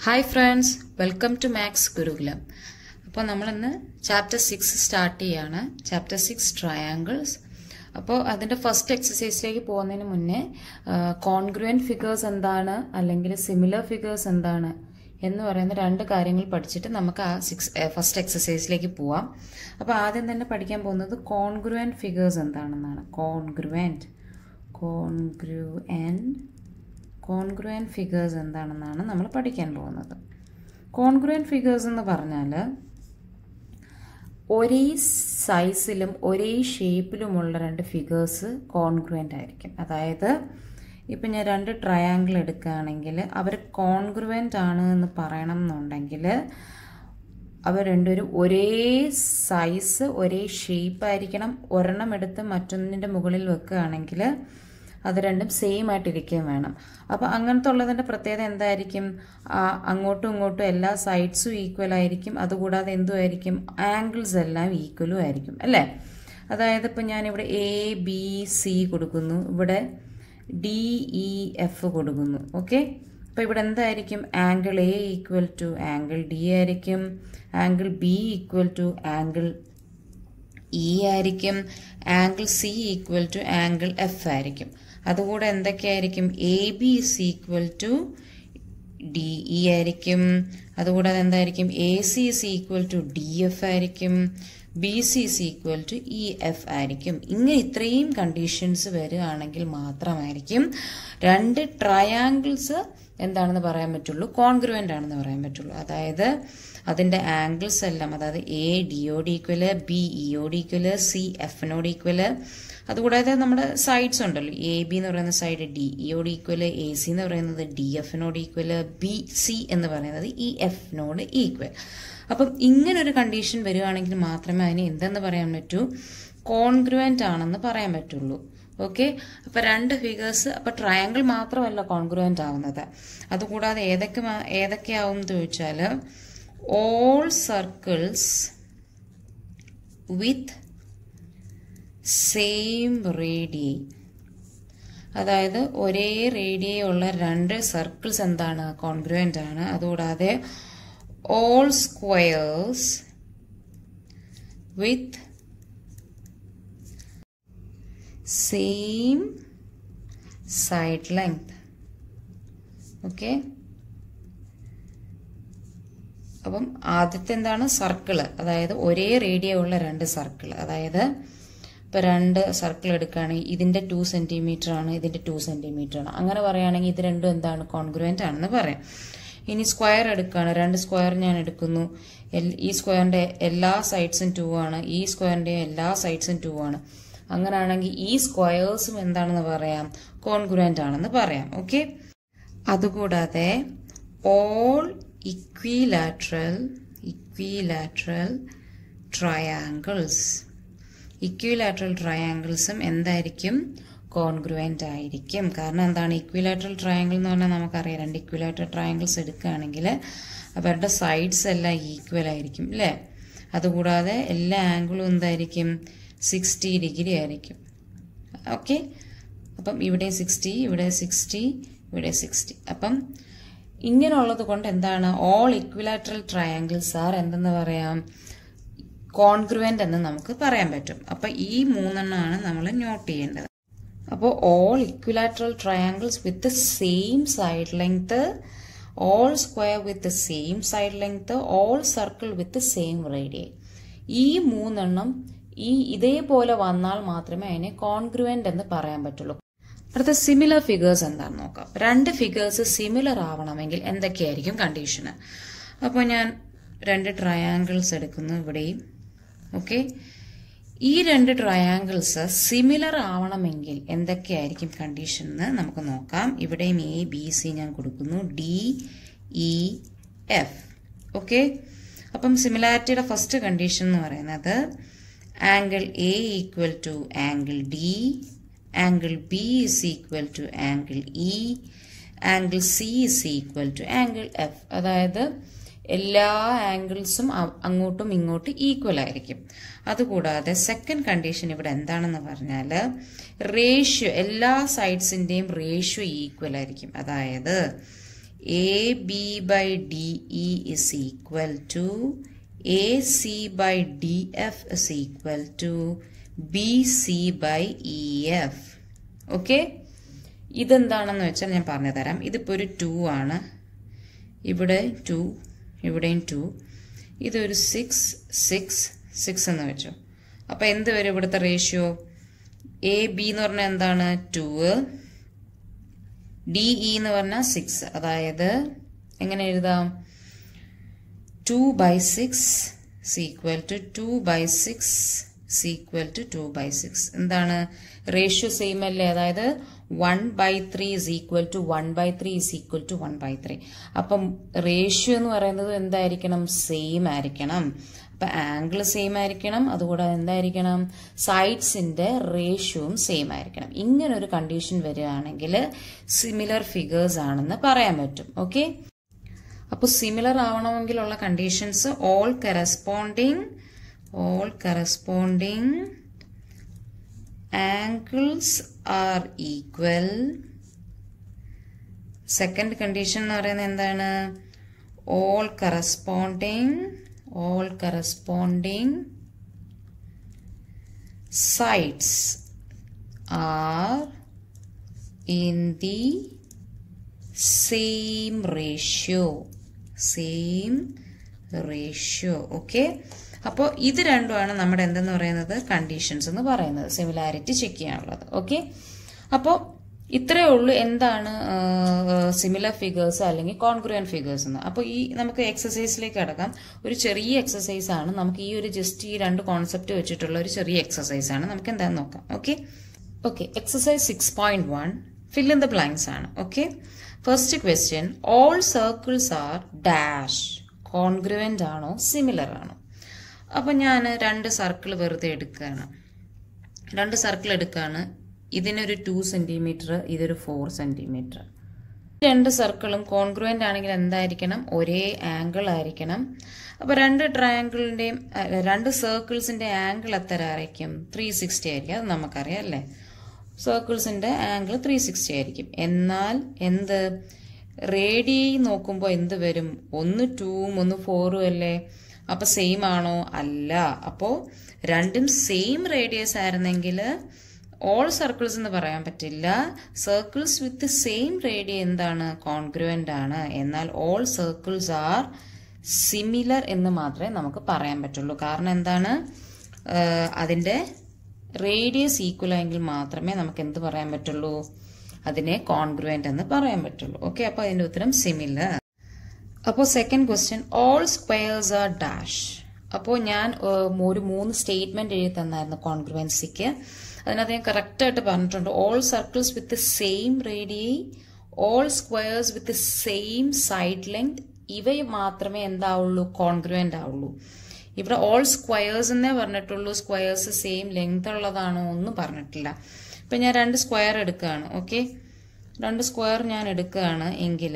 hi friends welcome to maths Gurukulam അപ്പോൾ നമ്മളിന്ന് chapter six start ചെയ്യാണ് ചാപ്റ്റർ സിക്സ് ട്രയാങ്കിൾസ് അപ്പോൾ അതിൻ്റെ ഫസ്റ്റ് എക്സസൈസിലേക്ക് പോകുന്നതിന് മുന്നേ കോൺഗ്രുവൻ ഫിഗേഴ്സ് എന്താണ് അല്ലെങ്കിൽ സിമിലർ ഫിഗേഴ്സ് എന്താണ് എന്ന് പറയുന്ന രണ്ട് കാര്യങ്ങൾ പഠിച്ചിട്ട് നമുക്ക് ആ സിക്സ് ഫസ്റ്റ് എക്സസൈസിലേക്ക് പോവാം അപ്പോൾ ആദ്യം തന്നെ പഠിക്കാൻ പോകുന്നത് കോൺഗ്രുവൻ ഫിഗേഴ്സ് എന്താണെന്നാണ് കോൺഗ്രുവൻറ്റ് കോൺഗ്രുവൻ കോൺഗ്രുവൻ ഫിഗേഴ്സ് എന്താണെന്നാണ് നമ്മൾ പഠിക്കാൻ പോകുന്നത് കോൺഗ്രുവൻ ഫിഗേഴ്സ് എന്ന് പറഞ്ഞാൽ ഒരേ സൈസിലും ഒരേ ഷേപ്പിലുമുള്ള രണ്ട് ഫിഗേഴ്സ് കോൺഗ്രുവൻ്റ് ആയിരിക്കും അതായത് ഇപ്പം ഞാൻ രണ്ട് ട്രയാങ്കിൾ എടുക്കുകയാണെങ്കിൽ അവർ കോൺഗ്രുവൻ്റ് ആണ് എന്ന് പറയണം എന്നുണ്ടെങ്കിൽ അവർ രണ്ടുപേരും ഒരേ സൈസ് ഒരേ ഷേപ്പ് ആയിരിക്കണം ഒരെണ്ണം എടുത്ത് മറ്റൊന്നിൻ്റെ മുകളിൽ വെക്കുകയാണെങ്കിൽ അത് രണ്ടും സെയിം ആയിട്ടിരിക്കുകയും വേണം അപ്പോൾ അങ്ങനത്തെ ഉള്ളതിൻ്റെ പ്രത്യേകത എന്തായിരിക്കും അങ്ങോട്ടും ഇങ്ങോട്ടും എല്ലാ സൈഡ്സും ഈക്വൽ ആയിരിക്കും അതുകൂടാതെ എന്തുമായിരിക്കും ആംഗിൾസ് എല്ലാം ഈക്വലും ആയിരിക്കും അല്ലേ അതായത് ഇപ്പം ഞാനിവിടെ എ ബി സി കൊടുക്കുന്നു ഇവിടെ ഡി ഇ എഫ് കൊടുക്കുന്നു ഓക്കെ അപ്പോൾ ഇവിടെ എന്തായിരിക്കും angle A equal to angle D ആയിരിക്കും angle B equal to angle E ആയിരിക്കും angle C equal to angle F ആയിരിക്കും അതുകൂടെ എന്തൊക്കെയായിരിക്കും A B is equal to D E ആയിരിക്കും അതുകൂടാതെ എന്തായിരിക്കും A C is equal to D F ആയിരിക്കും B C is equal to E F ആയിരിക്കും ഇങ്ങനെ ഇത്രയും കണ്ടീഷൻസ് വരികയാണെങ്കിൽ മാത്രമായിരിക്കും രണ്ട് ട്രയാങ്കിൾസ് എന്താണെന്ന് പറയാൻ പറ്റുള്ളൂ കോൺഗ്രുവൻ്റ് ആണെന്ന് പറയാൻ പറ്റുള്ളൂ അതായത് അതിൻ്റെ ആംഗിൾസ് എല്ലാം അതായത് എ ഡിയോട് ഈക്വല് ബി ഇയോട് ഈക്വല് സി എഫിനോട് ഈക്വല് അതുകൂടാതെ നമ്മുടെ സൈഡ്സ് ഉണ്ടല്ലോ എ ബി എന്ന് പറയുന്ന സൈഡ് ഡി ഇയോട് ഈക്വല് എ സി എന്ന് പറയുന്നത് ഡി എഫിനോട് ഈക്വല് ബി സി എന്ന് പറയുന്നത് ഇ എഫിനോട് ഈക്വൽ അപ്പം ഇങ്ങനെ ഒരു കണ്ടീഷൻ വരികയാണെങ്കിൽ മാത്രമേ അതിന് എന്തെന്ന് പറയാൻ പറ്റൂ കോൺഗ്രുവൻ്റ് ആണെന്ന് പറയാൻ പറ്റുള്ളൂ ഓക്കെ അപ്പോൾ രണ്ട് ഫിഗേഴ്സ് അപ്പോൾ ട്രയാങ്കിൾ മാത്രമല്ല കോൺഗ്രുവൻ്റ് ആവുന്നത് അതുകൂടാതെ ഏതൊക്കെ ഏതൊക്കെയാവും എന്ന് ചോദിച്ചാൽ all circles with same radii അതായത് ഒരേ റേഡിയൈ ഉള്ള രണ്ട് സർക്കിൾസ് എന്താണ് കോൺഗ്രുവൻ്റ് ആണ് അതുകൂടാതെ all squares with same side length okay അപ്പം ആദ്യത്തെ എന്താണ് സർക്കിള് അതായത് ഒരേ റേഡിയ ഉള്ള രണ്ട് സർക്കിൾ അതായത് ഇപ്പം രണ്ട് സർക്കിൾ എടുക്കുകയാണെങ്കിൽ ഇതിൻ്റെ ടു സെൻറ്റിമീറ്റർ ആണ് ഇതിൻ്റെ ടു സെൻറ്റിമീറ്റർ ആണ് അങ്ങനെ പറയുകയാണെങ്കിൽ ഇത് രണ്ടും എന്താണ് കോൺഗ്രുവൻ്റ് ആണെന്ന് പറയാം ഇനി സ്ക്വയർ എടുക്കുകയാണ് രണ്ട് സ്ക്വയർ ഞാൻ എടുക്കുന്നു ഈ സ്ക്വയറിൻ്റെ എല്ലാ സൈഡ്സും ടു ആണ് ഈ സ്ക്വയറിൻ്റെ എല്ലാ സൈഡ്സും ടു ആണ് അങ്ങനെയാണെങ്കിൽ ഈ സ്ക്വയേഴ്സും എന്താണെന്ന് പറയാം കോൺഗ്രുവൻ്റ് ആണെന്ന് പറയാം ഓക്കെ അതുകൂടാതെ all equilateral equilateral triangles equilateral ട്രയാങ്കിൾസും എന്തായിരിക്കും കോൺഗ്രുവൻ്റ് ആയിരിക്കും കാരണം എന്താണ് ഇക്വിലാറ്ററൽ ട്രയാങ്കിൾ എന്ന് പറഞ്ഞാൽ നമുക്കറിയാം രണ്ട് ഇക്വിലാറ്ററൽ ട്രയാങ്കിൾസ് എടുക്കുകയാണെങ്കിൽ അവരുടെ സൈഡ്സ് എല്ലാം ഈക്വൽ ആയിരിക്കും അല്ലേ അതുകൂടാതെ എല്ലാ ആംഗിളും എന്തായിരിക്കും സിക്സ്റ്റി ഡിഗ്രി ആയിരിക്കും ഓക്കെ അപ്പം ഇവിടെ സിക്സ്റ്റി ഇവിടെ സിക്സ്റ്റി ഇവിടെ സിക്സ്റ്റി അപ്പം ഇങ്ങനെയുള്ളത് കൊണ്ട് എന്താണ് ഓൾ ഇക്വിലാറ്ററൽ ട്രയാങ്കിൾസ് ആർ എന്തെന്ന് പറയാം കോൺഗ്രുവൻ്റ് എന്ന് നമുക്ക് പറയാൻ പറ്റും അപ്പം ഈ മൂന്നെണ്ണമാണ് നമ്മൾ നോട്ട് ചെയ്യേണ്ടത് അപ്പോൾ all equilateral triangles with same side length all square with same side length all circle with same radii ഈ മൂന്നെണ്ണം ഈ ഇതേപോലെ വന്നാൽ മാത്രമേ അതിനെ കോൺഗ്രുവൻ്റ് എന്ന് പറയാൻ പറ്റുള്ളൂ അടുത്ത സിമിലർ ഫിഗേഴ്സ് എന്താണെന്ന് നോക്കാം രണ്ട് ഫിഗേഴ്സ് സിമിലർ ആവണമെങ്കിൽ എന്തൊക്കെയായിരിക്കും കണ്ടീഷന് അപ്പോൾ ഞാൻ രണ്ട് ട്രയാങ്കിൾസ് എടുക്കുന്നു ഇവിടെയും ഓക്കെ ഈ രണ്ട് ട്രയാങ്കിൾസ് സിമിലർ ആവണമെങ്കിൽ എന്തൊക്കെയായിരിക്കും കണ്ടീഷൻ എന്ന് നമുക്ക് നോക്കാം ഇവിടെയും എ ബി സി ഞാൻ കൊടുക്കുന്നു ഡി ഇ എഫ് ഓക്കെ അപ്പം സിമിലാരിറ്റിയുടെ ഫസ്റ്റ് കണ്ടീഷൻ എന്ന് പറയുന്നത് angle A equal to angle D angle B is equal to angle E angle C is equal to angle F അതായത് എല്ലാ ആംഗിൾസും അങ്ങോട്ടും ഇങ്ങോട്ടും ഈക്വൽ ആയിരിക്കും അതുകൂടാതെ സെക്കൻഡ് കണ്ടീഷൻ ഇവിടെ എന്താണെന്ന് പറഞ്ഞാൽ റേഷ്യോ എല്ലാ സൈഡ്സിൻ്റെയും റേഷ്യോ ഈക്വൽ ആയിരിക്കും അതായത് A B by D E is equal to A C by D F is equal to B C by E F okay ഇതെന്താണെന്ന് വെച്ചാൽ ഞാൻ പറഞ്ഞു തരാം ഇതിപ്പോൾ ഒരു ടു ആണ് ഇവിടെ ടു ഇവിടെയും ടു ഇതൊരു സിക്സ് സിക്സ് സിക്സ് എന്ന് വെച്ചു അപ്പോൾ എന്ത് വരും ഇവിടുത്തെ റേഷ്യോ എ ബി എന്ന് പറഞ്ഞാൽ എന്താണ് ടു ഡി ഇ എന്ന് പറഞ്ഞാൽ സിക്സ് അതായത് എങ്ങനെ എഴുതാം two by six is equal to two by six is equal to two by six എന്താണ് റേഷ്യോ സെയിം അല്ലേ അതായത് one by three is equal to one by three is equal to one by three അപ്പം ratio എന്ന് പറയുന്നത് എന്തായിരിക്കണം same ആയിരിക്കണം അപ്പൊ angle same ആയിരിക്കണം അതുകൂടാതെ എന്തായിരിക്കണം സൈഡ്സിന്റെ റേഷ്യോയും സെയിം ആയിരിക്കണം ഇങ്ങനെ ഒരു കണ്ടീഷൻ വരികയാണെങ്കിൽ സിമിലർ ഫിഗേഴ്സ് ആണെന്ന് പറയാൻ പറ്റും ഓക്കെ അപ്പോൾ സിമിലർ ആവണമെങ്കിലുള്ള conditions all corresponding all corresponding angles are equal second condition എന്ന് പറയുന്നത് എന്താണ് all corresponding all corresponding sides are in the same ratio same ratio okay അപ്പോൾ ഇത് രണ്ടുമാണ് നമ്മുടെ എന്തെന്ന് പറയുന്നത് കണ്ടീഷൻസ് എന്ന് പറയുന്നത് സിമിലാരിറ്റി ചെക്ക് ചെയ്യാനുള്ളത് ഓക്കെ അപ്പോൾ ഇത്രയേ ഉള്ളൂ എന്താണ് സിമിലർ ഫിഗേഴ്സ് അല്ലെങ്കിൽ കോൺഗ്രുവൻ ഫിഗേഴ്സ് എന്ന് അപ്പോൾ ഈ നമുക്ക് എക്സസൈസിലേക്ക് കടക്കാം ഒരു ചെറിയ എക്സസൈസ് ആണ് നമുക്ക് ഈ ഒരു ജസ്റ്റ് ഈ രണ്ട് കോൺസെപ്റ്റ് വെച്ചിട്ടുള്ള ഒരു ചെറിയ എക്സസൈസ് ആണ് നമുക്ക് എന്താണെന്ന് നോക്കാം okay okay exercise six point one fill in the blanks ആണ് okay first question all circles are dash congruent ആണോ സിമിലർ ആണോ അപ്പം ഞാൻ രണ്ട് സർക്കിൾ വെറുതെ എടുക്കുകയാണ് രണ്ട് സർക്കിൾ എടുക്കുകയാണ് ഇതിനൊരു ടു സെന്റിമീറ്റർ ഇതൊരു ഫോർ സെന്റിമീറ്റർ രണ്ട് സർക്കിളും കോൺഗ്രുവൻ്റ് ആണെങ്കിൽ എന്തായിരിക്കണം ഒരേ ആംഗിൾ ആയിരിക്കണം അപ്പോൾ രണ്ട് ട്രയാങ്കിളിൻ്റെയും രണ്ട് സർക്കിൾസിൻ്റെ ആംഗിൾ എത്ര ആയിരിക്കും ത്രീ സിക്സ്റ്റി ആയിരിക്കും അത് നമുക്കറിയാം അല്ലേ സർക്കിൾസിൻ്റെ ആംഗിൾ ത്രീ സിക്സ്റ്റി ആയിരിക്കും എന്നാൽ എന്ത് റേഡിയ നോക്കുമ്പോൾ എന്ത് വരും ഒന്ന് ടൂവും ഒന്ന് ഫോറും അല്ലേ അപ്പോൾ സെയിം ആണോ അല്ല അപ്പോൾ രണ്ടും സെയിം റേഡിയസ് ആയിരുന്നെങ്കിൽ ഓൾ സർക്കിൾസ് എന്ന് പറയാൻ പറ്റില്ല സർക്കിൾസ് വിത്ത് സെയിം റേഡിയ എന്താണ് കോൺഗ്രുവൻ്റ് ആണ് എന്നാൽ ഓൾ സർക്കിൾസ് ആർ സിമിലർ എന്ന് മാത്രമേ നമുക്ക് പറയാൻ പറ്റുള്ളൂ കാരണം എന്താണ് അതിൻ്റെ റേഡിയസ് ഈക്വൽ ആയെങ്കിൽ മാത്രമേ നമുക്ക് എന്ത് പറയാൻ പറ്റുള്ളൂ അതിനെ കോൺഗ്രുവൻ്റ് എന്ന് പറയാൻ പറ്റുള്ളൂ ഓക്കെ അപ്പോൾ അതിൻ്റെ ഉത്തരം സിമിലർ അപ്പോൾ second question all squares are dash അപ്പോൾ ഞാൻ ഒരു മൂന്ന് സ്റ്റേറ്റ്മെന്റ് എഴുതി തന്നായിരുന്നു കോൺഗ്രുവൻസിക്ക് അതിനകത്ത് ഞാൻ കറക്റ്റായിട്ട് പറഞ്ഞിട്ടുണ്ട് all circles with same radii all squares with same side length ഇവ മാത്രമേ എന്താവുള്ളൂ കോൺഗ്രുവൻ്റ് ആവുള്ളൂ ഇവിടെ ഓൾ സ്ക്വയേഴ്സ് എന്നേ പറഞ്ഞിട്ടുള്ളൂ സ്ക്വയേഴ്സ് സെയിം ലെങ്ത് ഉള്ളതാണോ ഒന്നും പറഞ്ഞിട്ടില്ല ഇപ്പം ഞാൻ രണ്ട് സ്ക്വയർ എടുക്കുകയാണ് ഓക്കെ രണ്ട് സ്ക്വയർ ഞാൻ എടുക്കുകയാണ് എങ്കിൽ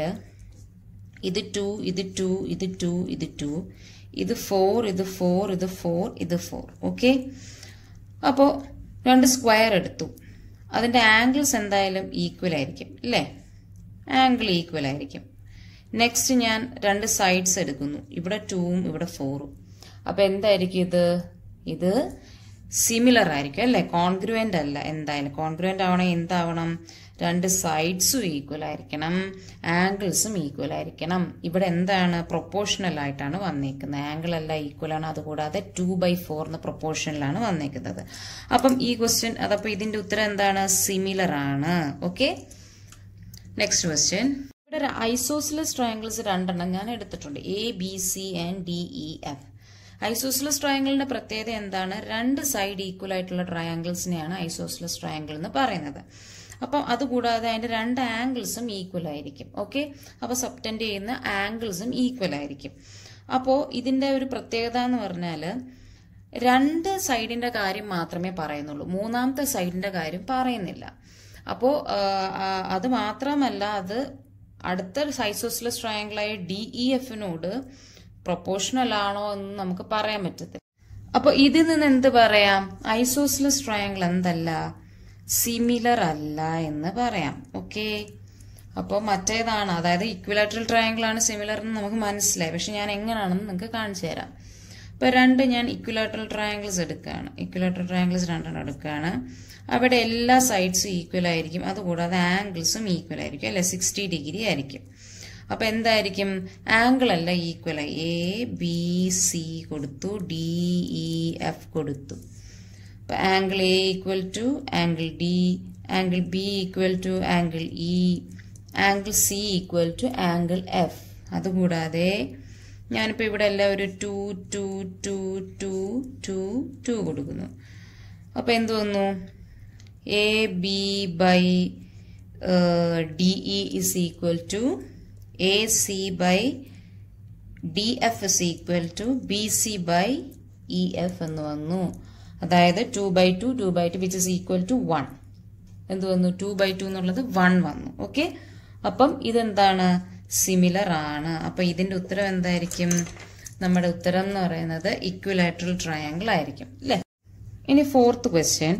ഇത് ടു ഇത് ടു ഇത് ടു ഇത് ടു ഇത് ഫോർ ഇത് ഫോർ ഇത് ഫോർ ഇത് ഫോർ ഓക്കെ അപ്പോൾ രണ്ട് സ്ക്വയർ എടുത്തു അതിൻ്റെ ആംഗിൾസ് എന്തായാലും ഈക്വൽ ആയിരിക്കും അല്ലേ ആംഗിൾ ഈക്വൽ ആയിരിക്കും നെക്സ്റ്റ് ഞാൻ രണ്ട് സൈഡ്സ് എടുക്കുന്നു ഇവിടെ ടൂവും ഇവിടെ ഫോറും അപ്പോൾ എന്തായിരിക്കും ഇത് ഇത് സിമിലർ ആയിരിക്കും അല്ലേ കോൺഗ്രുവൻ്റ് അല്ല എന്തായാലും കോൺഗ്രുവൻ്റ് ആവണമെങ്കിൽ എന്താവണം രണ്ട് സൈഡ്സും ഈക്വൽ ആയിരിക്കണം ആംഗിൾസും ഈക്വൽ ആയിരിക്കണം ഇവിടെ എന്താണ് പ്രൊപ്പോർഷണൽ ആയിട്ടാണ് വന്നേക്കുന്നത് ആംഗിൾ അല്ല ഈക്വൽ ആണ് അതുകൂടാതെ ടു ബൈ ഫോർ എന്ന പ്രൊപ്പോർഷനിലാണ് വന്നേക്കുന്നത് അപ്പം ഈ ക്വസ്റ്റ്യൻ അതപ്പോൾ ഇതിന്റെ ഉത്തരം എന്താണ് സിമിലർ ആണ് ഓക്കെ നെക്സ്റ്റ് ക്വസ്റ്റ്യൻ ഇവിടെ ഒരു ഐസോസിലസ് ട്രയാങ്കിൾസ് രണ്ടെണ്ണം ഞാൻ എടുത്തിട്ടുണ്ട് A B C and D E F isosceles ട്രയാങ്കിളിന്റെ പ്രത്യേകത എന്താണ് രണ്ട് സൈഡ് ഈക്വൽ ആയിട്ടുള്ള ട്രയാങ്കിൾസിനെയാണ് ഐസോസിലസ് ട്രയാങ്കിൾ എന്ന് പറയുന്നത് അപ്പം അതുകൂടാതെ അതിന്റെ രണ്ട് ആംഗിൾസും ഈക്വൽ ആയിരിക്കും ഓക്കെ അപ്പോൾ സബ്റ്റൻഡ് ചെയ്യുന്ന ആംഗിൾസും ഈക്വൽ ആയിരിക്കും അപ്പോൾ ഇതിന്റെ ഒരു പ്രത്യേകത എന്ന് പറഞ്ഞാൽ രണ്ട് സൈഡിന്റെ കാര്യം മാത്രമേ പറയുന്നുള്ളൂ മൂന്നാമത്തെ സൈഡിന്റെ കാര്യം പറയുന്നില്ല അപ്പോൾ അത് മാത്രമല്ല അത് അടുത്ത ഐസോസിലസ് ട്രയാങ്കിളായ ഡി ഇ എഫിനോട് പ്രൊപ്പോർഷണൽ ആണോ എന്ന് നമുക്ക് പറയാൻ പറ്റത്തില്ല അപ്പോൾ ഇതിൽ നിന്ന് എന്ത് പറയാം ഐസോസിലസ് ട്രയാങ്കിൾ എന്തല്ല സിമിലർ അല്ല എന്ന് പറയാം ഓക്കെ അപ്പോൾ മറ്റേതാണ് അതായത് ഇക്വിലാറ്ററൽ ട്രയാങ്കിൾ ആണ് സിമിലർ എന്ന് നമുക്ക് മനസ്സിലായി പക്ഷെ ഞാൻ എങ്ങനെയാണെന്ന് നിങ്ങൾക്ക് കാണിച്ചു തരാം ഇപ്പൊ രണ്ട് ഞാൻ ഇക്വിലാറ്ററൽ ട്രയാങ്കിൾസ് എടുക്കുകയാണ് ഇക്വിലാറ്ററൽ ട്രയാങ്കിൾസ് രണ്ടെണ്ണം എടുക്കുകയാണ് അവിടെ എല്ലാ സൈഡ്സും ഈക്വൽ ആയിരിക്കും അതുകൂടാതെ ആംഗിൾസും ഈക്വൽ ആയിരിക്കും അല്ലെ സിക്സ്റ്റി ഡിഗ്രി ആയിരിക്കും അപ്പൊ എന്തായിരിക്കും ആംഗിൾ അല്ല ഈക്വൽ ആയി എ ബി സി കൊടുത്തു ഡി ഇ എഫ് കൊടുത്തു അപ്പൊ angle A equal to angle D angle B equal to angle E angle C equal to angle F അതുകൂടാതെ ഞാനിപ്പോൾ ഇവിടെ എല്ലാം ഒരു two two two two two two കൊടുക്കുന്നു അപ്പോൾ എന്ത് വന്നു A B by D E is equal to A C by D F is equal to B C by E F എന്ന് വന്നു അതായത് to by two two by two which is equal to one എന്ത് വന്നു two by two എന്നുള്ളത് one വന്നു okay അപ്പം ഇതെന്താണ് similar ആണ് അപ്പൊ ഇതിന്റെ ഉത്തരം എന്തായിരിക്കും നമ്മുടെ ഉത്തരം എന്ന് പറയുന്നത് ഇക്വിലാറ്ററൽ ട്രയാങ്കിൾ ആയിരിക്കും അല്ലേ ഇനി fourth question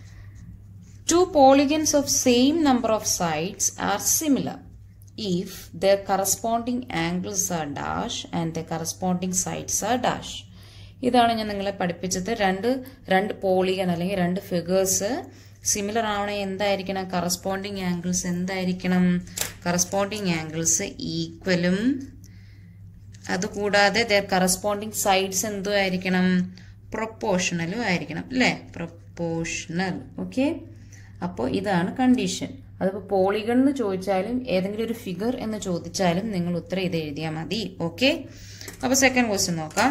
two polygons of same number of sides are similar if their corresponding angles are dash and their corresponding sides are dash ഇതാണ് ഞാൻ നിങ്ങളെ പഠിപ്പിച്ചത് രണ്ട് രണ്ട് പോളിഗൺ അല്ലെങ്കിൽ രണ്ട് ഫിഗേഴ്സ് സിമിലർ ആവണേ എന്തായിരിക്കണം കറസ്പോണ്ടിങ് ആംഗിൾസ് എന്തായിരിക്കണം കറസ്പോണ്ടിങ് ആംഗിൾസ് ഈക്വലും അതുകൂടാതെ ദർ കറസ്പോണ്ടിങ് സൈഡ്സ് എന്തോ ആയിരിക്കണം പ്രൊപ്പോഷണലും ആയിരിക്കണം അല്ലേ പ്രൊപ്പോഷണൽ ഓക്കെ അപ്പോൾ ഇതാണ് കണ്ടീഷൻ അതിപ്പോൾ പോളിഗൺ എന്ന് ചോദിച്ചാലും ഏതെങ്കിലും ഒരു ഫിഗർ എന്ന് ചോദിച്ചാലും നിങ്ങൾ ഉത്തരം ഇത് എഴുതിയാൽ മതി ഓക്കെ അപ്പോൾ സെക്കൻഡ് ക്വസ്റ്റ്യൻ നോക്കാം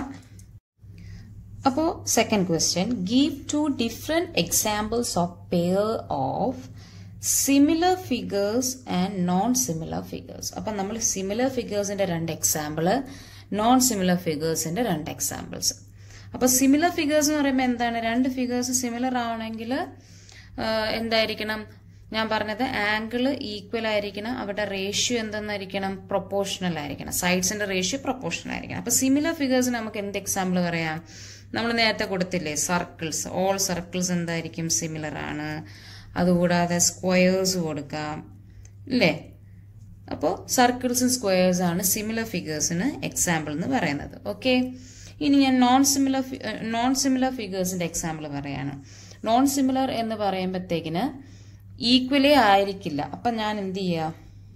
അപ്പോൾ second question give two different examples of pair of similar figures and non similar figures അപ്പം നമ്മൾ സിമിലർ ഫിഗേഴ്സിന്റെ രണ്ട് എക്സാമ്പിള് നോൺ സിമിലർ ഫിഗേഴ്സിന്റെ രണ്ട് എക്സാമ്പിൾസ് അപ്പൊ സിമിലർ ഫിഗേഴ്സ് എന്ന് പറയുമ്പോൾ എന്താണ് രണ്ട് ഫിഗേഴ്സ് സിമിലർ ആവണമെങ്കിൽ എന്തായിരിക്കണം ഞാൻ പറഞ്ഞത് ആംഗിൾ ഈക്വൽ ആയിരിക്കണം അവരുടെ റേഷ്യോ എന്തെന്നായിരിക്കണം പ്രൊപ്പോർഷണൽ ആയിരിക്കണം സൈഡ്സിന്റെ റേഷ്യോ പ്രൊപ്പോർഷണൽ ആയിരിക്കണം അപ്പൊ സിമിലർ ഫിഗേഴ്സ് നമുക്ക് എന്ത് എക്സാമ്പിൾ പറയാം നമ്മൾ നേരത്തെ കൊടുത്തില്ലേ സർക്കിൾസ് ഓൾ സർക്കിൾസ് എന്തായിരിക്കും സിമിലർ ആണ് അതുകൂടാതെ സ്ക്വയേഴ്സ് കൊടുക്കാം ഇല്ലേ അപ്പോൾ സർക്കിൾസും സ്ക്വയേഴ്സ് ആണ് സിമിലർ ഫിഗേഴ്സിന് എക്സാമ്പിൾ എന്ന് പറയുന്നത് ഓക്കെ ഇനി ഞാൻ നോൺ സിമിലർ നോൺ സിമിലർ ഫിഗേഴ്സിന്റെ എക്സാമ്പിൾ പറയാണ് നോൺ സിമിലർ എന്ന് പറയുമ്പോഴത്തേക്കിന് ഈക്വലി ആയിരിക്കില്ല അപ്പൊ ഞാൻ എന്ത് ചെയ്യുക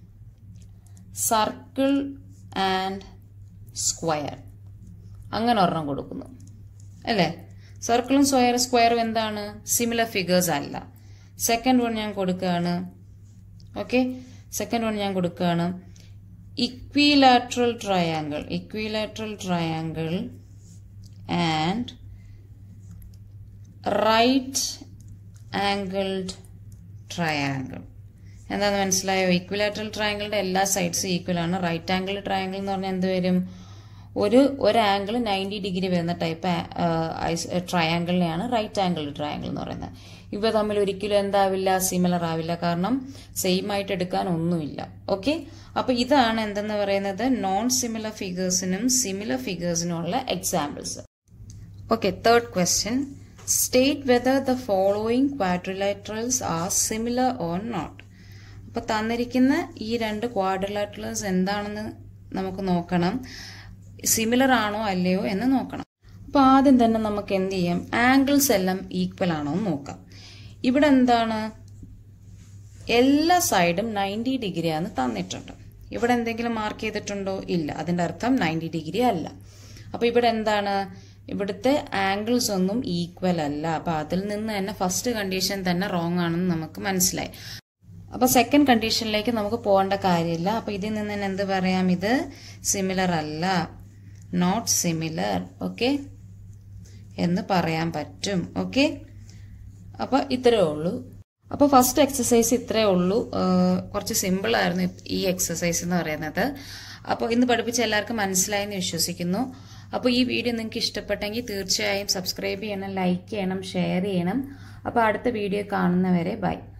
സർക്കിൾ ആൻഡ് സ്ക്വയർ അങ്ങനെ ഒരെണ്ണം കൊടുക്കുന്നു അല്ലേ സർക്കിളും സ്ക്വയർ സ്ക്വയറും എന്താണ് സിമിലർ ഫിഗേഴ്സ് അല്ല സെക്കൻഡ് വൺ ഞാൻ കൊടുക്കുകയാണ് ഓക്കെ സെക്കൻഡ് വൺ ഞാൻ കൊടുക്കുകയാണ് equilateral triangle equilateral triangle and right angled triangle എന്താന്ന് മനസ്സിലായോ ഇക്വിലാറ്ററൽ ട്രയാങ്കിളിന്റെ എല്ലാ സൈഡ്സും ഈക്വൽ ആണ് റൈറ്റ് ആംഗിൾ ട്രയാങ്കിൾ എന്ന് പറഞ്ഞാൽ എന്ത് വരും ഒരു ഒരു ആംഗിൾ നയൻറ്റി ഡിഗ്രി വരുന്ന ടൈപ്പ് ട്രയാങ്കിളിനെയാണ് റൈറ്റ് ആംഗിൾ ട്രയാങ്കിൾ എന്ന് പറയുന്നത് ഇവ തമ്മിൽ ഒരിക്കലും എന്താവില്ല സിമിലർ ആവില്ല കാരണം സെയിം ആയിട്ട് എടുക്കാൻ ഒന്നുമില്ല ഓക്കെ അപ്പൊ ഇതാണ് എന്തെന്ന് പറയുന്നത് നോൺ സിമിലർ ഫിഗേഴ്സിനും സിമിലർ ഫിഗേഴ്സിനും ഉള്ള examples okay third question state whether the following quadrilaterals are similar or not അപ്പൊ തന്നിരിക്കുന്ന ഈ രണ്ട് ക്വാഡ്രിലാറ്ററൽസ് എന്താണെന്ന് നമുക്ക് നോക്കണം സിമിലർ ആണോ അല്ലയോ എന്ന് നോക്കണം അപ്പൊ ആദ്യം തന്നെ നമുക്ക് എന്ത് ചെയ്യാം ആംഗിൾസ് എല്ലാം ഈക്വൽ ആണോ എന്ന് നോക്കാം ഇവിടെ എന്താണ് എല്ലാ സൈഡും നയൻറ്റി ഡിഗ്രി ആണ് തന്നിട്ടുണ്ട് ഇവിടെ എന്തെങ്കിലും മാർക്ക് ചെയ്തിട്ടുണ്ടോ ഇല്ല അതിന്റെ അർത്ഥം നയൻറ്റി ഡിഗ്രി അല്ല അപ്പൊ ഇവിടെ എന്താണ് ഇവിടുത്തെ ആംഗിൾസ് ഒന്നും ഈക്വൽ അല്ല അപ്പൊ അതിൽ നിന്ന് തന്നെ ഫസ്റ്റ് കണ്ടീഷൻ തന്നെ റോങ് ആണെന്ന് നമുക്ക് മനസ്സിലായി അപ്പൊ സെക്കൻഡ് കണ്ടീഷനിലേക്ക് നമുക്ക് പോകേണ്ട കാര്യമില്ല അപ്പൊ ഇതിൽ നിന്ന് തന്നെ എന്ത് പറയാം ഇത് സിമിലർ അല്ല നോട്ട് സിമിലർ ഓക്കെ എന്ന് പറയാൻ പറ്റും ഓക്കെ അപ്പൊ ഇത്രേ ഉള്ളൂ അപ്പോൾ ഫസ്റ്റ് എക്സസൈസ് ഇത്രേ ഉള്ളൂ കുറച്ച് സിമ്പിൾ ആയിരുന്നു ഈ എക്സസൈസ് എന്ന് പറയുന്നത് അപ്പോൾ ഇന്ന് പഠിപ്പിച്ച എല്ലാവർക്കും മനസ്സിലായെന്ന് വിശ്വസിക്കുന്നു അപ്പോൾ ഈ വീഡിയോ നിങ്ങൾക്ക് ഇഷ്ടപ്പെട്ടെങ്കിൽ തീർച്ചയായും സബ്സ്ക്രൈബ് ചെയ്യണം ലൈക്ക് ചെയ്യണം ഷെയർ ചെയ്യണം അപ്പോൾ അടുത്ത വീഡിയോ കാണുന്നവരെ ബൈ